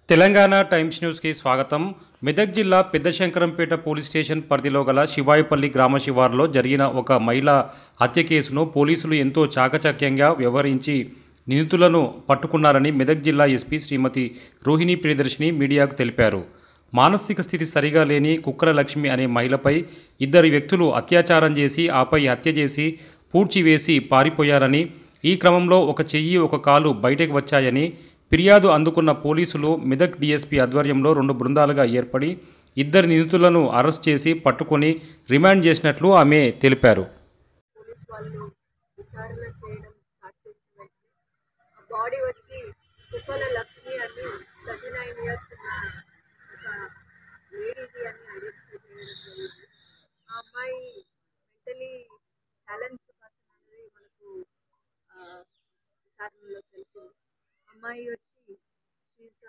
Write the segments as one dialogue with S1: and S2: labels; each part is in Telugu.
S1: తెలంగాణ టైమ్స్ న్యూస్కి స్వాగతం మెదక్ జిల్లా పెద్దశంకరంపేట పోలీస్ స్టేషన్ పరిధిలో గల శివాయిపల్లి గ్రామ శివారులో జరిగిన ఒక మహిళ హత్య కేసును పోలీసులు ఎంతో చాకచక్యంగా వ్యవహరించి నిందితులను పట్టుకున్నారని మెదక్ జిల్లా ఎస్పీ శ్రీమతి రోహిణి ప్రియదర్శిని మీడియాకు తెలిపారు మానసిక స్థితి సరిగా లేని కుక్కల లక్ష్మి అనే మహిళపై ఇద్దరు వ్యక్తులు అత్యాచారం చేసి ఆపై హత్య చేసి పూడ్చివేసి పారిపోయారని ఈ క్రమంలో ఒక చెయ్యి ఒక కాలు బయటకు వచ్చాయని ఫిర్యాదు అందుకున్న పోలీసులు మెదక్ డీఎస్పీ ఆధ్వర్యంలో రెండు బృందాలుగా ఏర్పడి ఇద్దరు నిందితులను అరెస్ట్ చేసి పట్టుకొని రిమాండ్ చేసినట్లు ఆమె తెలిపారు
S2: పోలీస్ వాళ్ళు విచారణ చేయడం స్టార్ట్ చేసిన వెంటనే ఆ బాడీ వచ్చి కుప్పల లక్ష్మి అని థర్టీ నైన్ ఇయర్స్ ఉన్న ఒక లేడీది అని ఐడెంటిఫై చేయడం జరిగింది ఆ అమ్మాయి మెంటలీ ఛాలెంజ్ పర్సన్ అనేది మనకు ఆ, విచారణలో తెలిసింది అమ్మాయి వచ్చి she's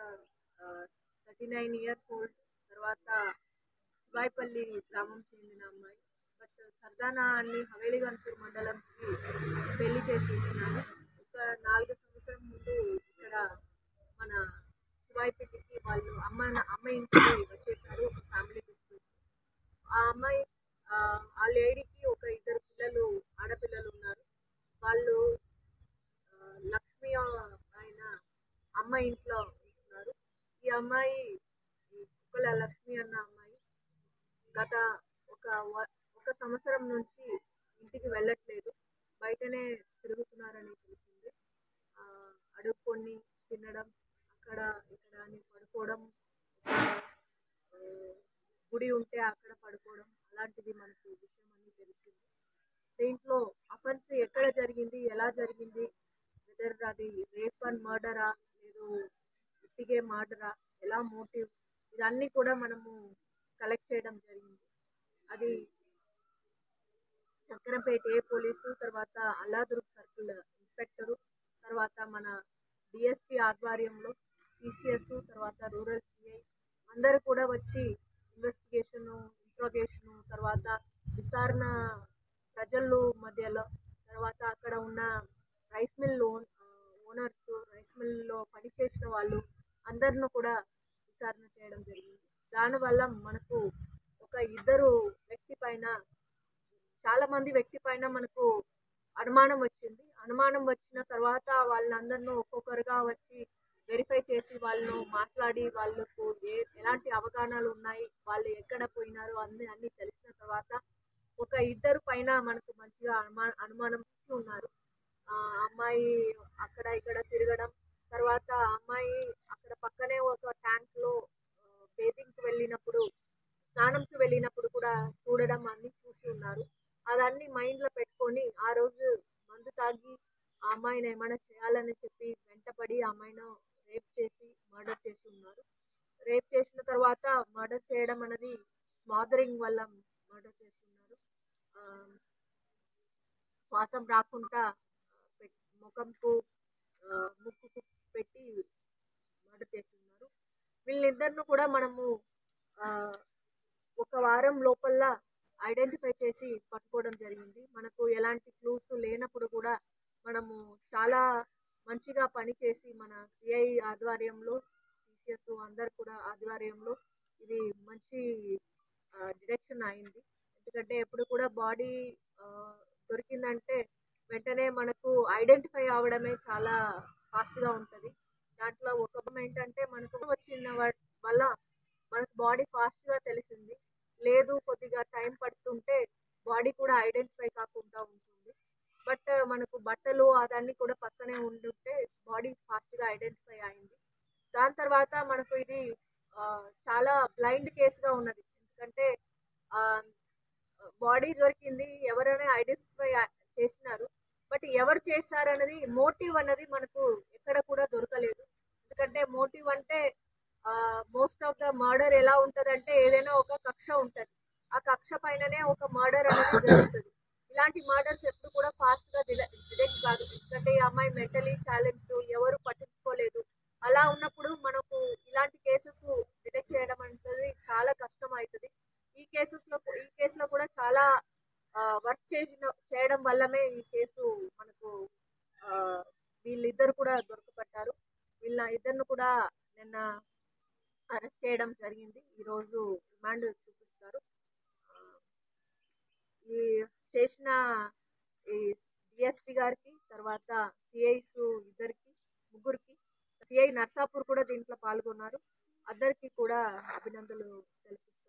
S2: thirty nine years old తర్వాత శివాయిపల్లి గ్రామం చెందిన అమ్మాయి బట్ సర్దానా అని హవేలి గన్పూర్ మండలంకి పెళ్లి చేసి ఇచ్చినారు ఒక నాలుగు సంవత్సరం ముందు ఇక్కడ మన శివాయిపల్లికి వాళ్ళు అమ్మ అమ్మ ఇంటికి వచ్చేసారు ఒక ఫ్యామిలీ తీసుకొచ్చి ఆ అమ్మాయి ఆ, ఆ లేడీకి ఒక ఇద్దరు పిల్లలు ఆడపిల్లలు ఉన్నారు వాళ్ళు ఆ, లక్ష్మి ఆయన అమ్మ ఇంట్లో ఉంటున్నారు ఈ అమ్మాయి ఈ కుక్కల లక్ష్మి అన్న అమ్మాయి గత ఒక వ- ఒక సంవత్సరం నుంచి ఇంటికి వెళ్ళట్లేదు బయటనే తిరుగుతున్నారని తెలిసింది ఆ, అడుక్కొని తినడం అక్కడ ఇక్కడ అని పడుకోవడం ఒక, ఆ, గుడి ఉంటే అక్కడ పడుకోవడం అలాంటిది మనకు విషయం అని తెలిసింది దీంట్లో అఫెన్స్ ఎక్కడ జరిగింది ఎలా జరిగింది వెదర్ అది రేప్ అండ్ మర్డరా లేదు ఉట్టిగే మర్డరా ఎలా మోటివ్ ఇదన్నీ కూడా మనము కలెక్ట్ చేయడం జరిగింది అది చక్రంపేట ఏ పోలీసు తర్వాత అల్లాదుర్గ్ సర్కిల్ ఇన్స్పెక్టరు తర్వాత మన డిఎస్పి ఆధ్వర్యంలో సిసిఎస్ తర్వాత రూరల్ సిఐ అందరూ కూడా వచ్చి ఇన్వెస్టిగేషను ఇంట్రోగేషను తర్వాత విచారణ ప్రజలు మధ్యలో తర్వాత అక్కడ ఉన్న rice mill own owners rice మిల్లో పనిచేసిన వాళ్ళు అందరిని కూడా విచారణ చేయడం జరిగింది దానివల్ల మనకు ఒక ఇద్దరు వ్యక్తి పైన చాలా మంది వ్యక్తి పైన మనకు అనుమానం వచ్చింది అనుమానం వచ్చిన తర్వాత వాళ్ళందరినూ ఒక్కొక్కరుగా వచ్చి వెరిఫై చేసి వాళ్ళను మాట్లాడి వాళ్ళకు ఏ ఎలాంటి అవగాహనలు ఉన్నాయి వాళ్ళు ఎక్కడ పోయినారు అన్ని అన్ని తెలిసిన తర్వాత ఒక ఇద్దరు పైన మనకు మంచిగా అనుమా అనుమానం ఉన్నారు ఆ అమ్మాయి అక్కడ ఇక్కడ తిరగడం తర్వాత అమ్మాయి అక్కడ పక్కనే ఒక ట్యాంక్లో బేదింగ్కి వెళ్ళినప్పుడు స్నానంకి వెళ్ళినప్పుడు కూడా చూడడం అన్ని చూసి ఉన్నారు అదన్నీ మైండ్లో పెట్టుకొని ఆ రోజు మందు తాగి ఆ అమ్మాయిని ఏమైనా చేయాలని చెప్పి వెంటపడి ఆ అమ్మాయిని రేప్ చేసి మర్డర్ చేసి ఉన్నారు రేప్ చేసిన తర్వాత మర్డర్ చేయడం అనేది స్మాదరింగ్ వల్ల మర్డర్ చేస్తున్నారు ఆ, శ్వాసం రాకుండా పెట్- ముఖంకు ఆ, ముక్కుకు పెట్టి మర్డర్ చేస్తున్నారు వీళ్ళిద్దరిని కూడా మనము ఆ, ఒక వారం లోపల ఐడెంటిఫై చేసి పట్టుకోవడం జరిగింది మనకు ఎలాంటి క్లూస్ లేనప్పుడు కూడా మనము చాలా మంచిగా పనిచేసి మన సిఐ ఆధ్వర్యంలో సిసిఎస్ అందరు కూడా ఆధ్వర్యంలో ఇది మంచి డిడక్షన్ అయింది ఎందుకంటే ఎప్పుడు కూడా బాడీ దొరికిందంటే వెంటనే మనకు ఐడెంటిఫై అవ్వడమే చాలా ఫాస్ట్గా ఉంటుంది దాంట్లో ఒక ఏంటంటే మనకు వచ్చిన వా- వల్ల మనకు బాడీ ఫాస్ట్గా తెలిసింది లేదు కొద్దిగా టైం పడుతుంటే బాడీ కూడా ఐడెంటిఫై కాకుండా ఉంటుంది బట్ మనకు బట్టలు అదన్నీ కూడా పక్కనే ఉండుంటే బాడీ ఫాస్ట్గా ఐడెంటిఫై అయింది దాని తర్వాత మనకు ఇది ఆ, చాలా బ్లైండ్ కేసుగా ఉన్నది ఎందుకంటే బాడీ దొరికింది ఎవరైనా ఐడెంటిఫై చేసినారు బట్ ఎవరు చేశారన్నది మోటివ్ అన్నది మనకు ఎక్కడ కూడా దొరకలేదు ఎందుకంటే మోటివ్ అంటే మోస్ట్ ఆఫ్ ద మర్డర్ ఎలా ఉంటుందంటే ఏదైనా ఒక కక్ష ఉంటుంది ఆ కక్ష పైననే ఒక మర్డర్ అనేది జరుగుతుంది ఇలాంటి మర్డర్స్ ఎప్పుడు కూడా ఫాస్ట్గా డిడెక్ట్ కాదు ఎందుకంటే ఈ అమ్మాయి మెంటలీ ఛాలెంజ్ ఎవరు పట్టించుకోలేదు అలా ఉన్నప్పుడు మనకు ఇలాంటి కేసెస్ డిటెక్ట్ చేయడం అనేది చాలా కష్టం అవుతుంది ఈ కేసెస్లో ఈ కేసులో కూడా చాలా వర్క్ చేసిన చేయడం వల్లనే ఈ కేసు మనకు ఆ, వీళ్ళిద్దరు కూడా దొరకపట్టారు వీళ్ళ ఇద్దరిని కూడా నిన్న అరెస్ట్ చేయడం జరిగింది ఈరోజు రిమాండ్ చూపిస్తారు ఆ, ఈ చేసిన ఈ డిఎస్పి గారికి తర్వాత సిఐస్ ఇద్దరికి ముగ్గురికి సిఐ నర్సాపూర్ కూడా దీంట్లో పాల్గొన్నారు అందరికీ కూడా అభినందనలు తెలుపుతున్నాను